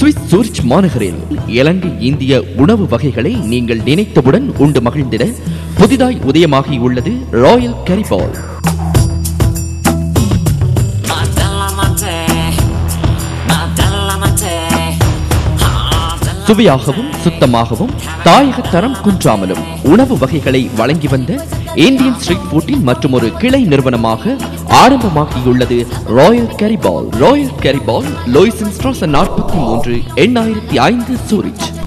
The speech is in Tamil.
சுவிஸ் சூரிச் மாநகரில் இலங்கை இந்திய உணவு வகைகளை நீங்கள் நினைத்தவுடன் உண்டு மகிழ்ந்திட புதிதாய் உதயமாகியுள்ளது ராயல் கரிபால் சுவையாகவும் சுத்தமாகவும் தாயக தரம் குன்றாமலும் உணவு வகைகளை வழங்கி வந்த இந்தியன் ஸ்ட்ரீட் ஃபுட்டின் மற்றும் ஒரு கிளை நிறுவனமாக ஆரம்பமாகியுள்ளது ராயல் கரிபால் ராயல் கரிபால் லோய்சன் ஸ்ட்ராசன் நாற்பத்தி மூன்று எண்ணாயிரத்தி ஐந்து சூரிச்